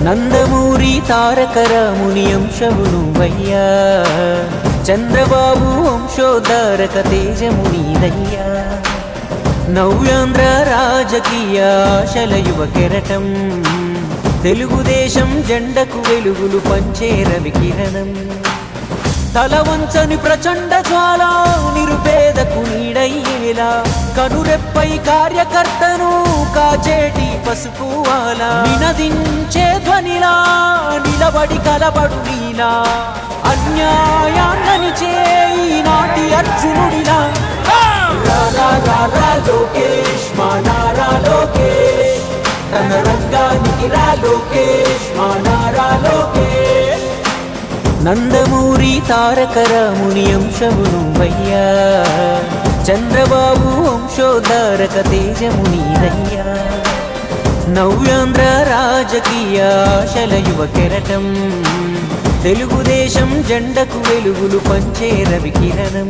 నందమూరి తారక రాముని అంశము నువ్వయ్యా చంద్రబాబు వంశోద్ధారక తేజము నీదయ్యా నవ్యాంధ్ర రాజకీయ ఆశల యువ కెరటం తెలుగుదేశం జెండకు వెలుగులు పంచే రవి కిరణం తల వంచని ప్రచండ జ్వాల నిరుపేదకు నీడయ్యేలా కనురెప్పై కార్యకర్తను కాచేటి పసుపువాల నినదించే ధ్వనిలా నిలబడి కలబడు నీలా అన్యాయాన్నని చేయి నాటి అర్జునుడిలా రారా రారా లోకేష్ మా నారా లోకేష్ తన రంగానికి రా లోకేష్ మా నారా లోకేష్ నందమూరి తారక రాముని అంశము నువ్వయ్యా చంద్రబాబు వంశోద్ధారక తేజము నీదయ్యా నవ్యాంధ్ర రాజకీయ ఆశల యువ కెరటం తెలుగుదేశం జెండకు వెలుగులు పంచే రవి కిరణం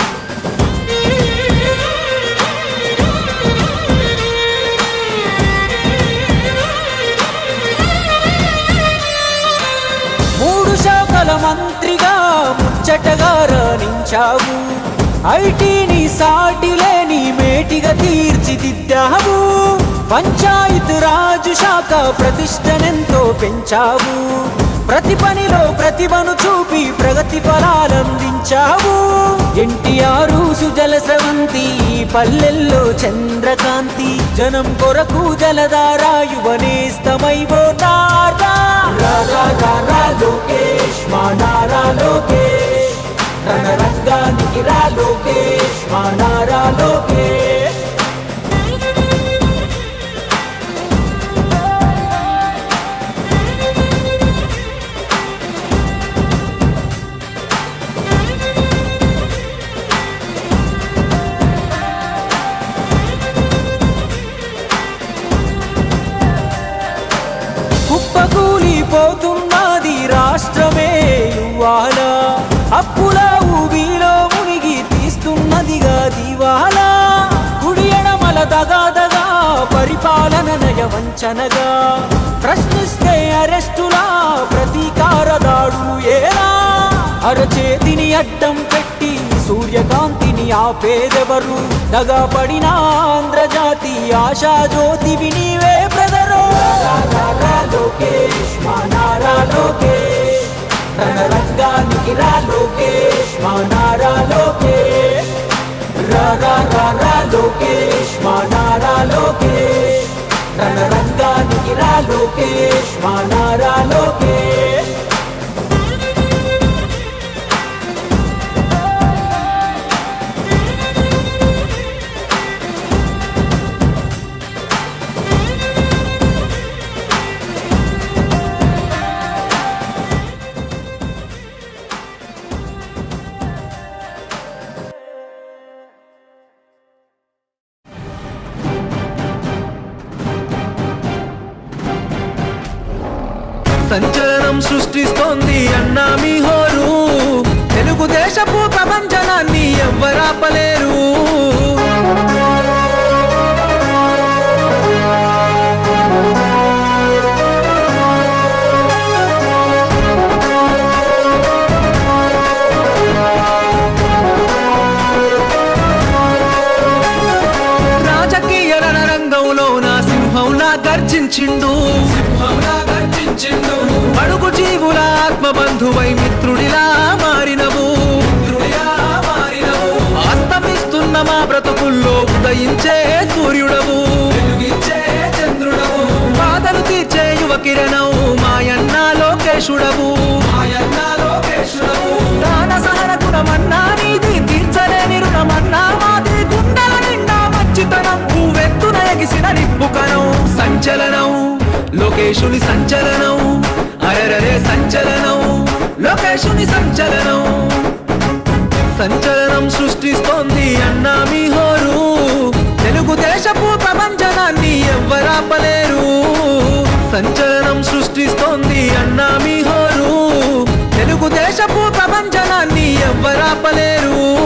మూడు శాఖల మంత్రిగా ముచ్చటగా రాణించావు ఐటీని సాటి లేని మేటిగా తీర్చిదిద్దావు పంచాయత్ రాజు శాఖ ప్రతిష్టనెంతో పెంచావు ప్రతి పనిలో ప్రతిభను చూపి ప్రగతి ఫలాలందించావు ఎన్టీఆర్ సుజల స్రవంతి పల్లెల్లో చంద్రకాంతి జనం కొరకు జలధారా యువనేస్తమైవో నారా రారా రారా లోకేష్ మా నారా లోకేష్ తన రంగానికి రా లోకేష్ మా నారా లోకేష్ కుప్పకూలిపోతున్నది రాష్ట్రమే ఇవాళ అప్పుల ఊబిలో మునిగి తీస్తున్నదిగా దివాలా కుడి ఎడమల దగాదగా పరిపాలన నయ వంచనగా ప్రశ్నిస్తే అరెస్టులా ప్రతీకార దాడులు ఏలా అరచేతిని అడ్డం పెట్టి సూర్యకాంతిని ఆపేదెవరు దగా పడిన ఆంధ్రజాతి ఆశా జ్యోతివి నీవే బ్రదరు లోకేష్ మా నారా లోకేష్ తన రంగానికి రా లోకేష్ మా నారా లోకేష్ రారా రారా లోకేష్ మా నారా లోకేష్ తన రంగానికి రా లోకేష్ మా నారా లోకేష్ సంచలనం సృష్టిస్తోంది అన్నా మీ హోరు తెలుగుదేశపు ప్రపంచనాన్ని ఎవ్వరాపలేరు రాజకీయ రంగంలో నా సింహంలా గర్జించిండు సింహంలా గర్జించిండు అడుగు జీవుల ఆత్మబంధువై మిత్రుడిలా మారినవు మిత్రుడిలా మారినవు అస్తమిస్తున్న మా బ్రతుకుల్లో ఉదయించే సూర్యుడవు వెలుగించే చంద్రుడవు బాధలు తీర్చే యువ కిరణం మాయన్న లోకేశుడవు మాయన్న లోకేశుడవు దాన సహన గుణమన్నా నీది తీర్చలేని రుణమన్నా మాది గుండెల నిండా మంచితనం పువ్వెత్తున ఎగిసిన నిప్పుకనం సంచలనం లోకేశుని సంచలనం అరరరే సంచలనం లోకేశుని సంచలనం సంచలనం సృష్టిస్తోంది అన్నా మీ హోరు తెలుగుదేశపు ప్రపంచనాన్ని ఎవ్వరాపలేరు సంచలనం సృష్టిస్తోంది అన్నా మీ హోరు తెలుగుదేశపు ప్రపంచనాన్ని ఎవ్వరాపలేరు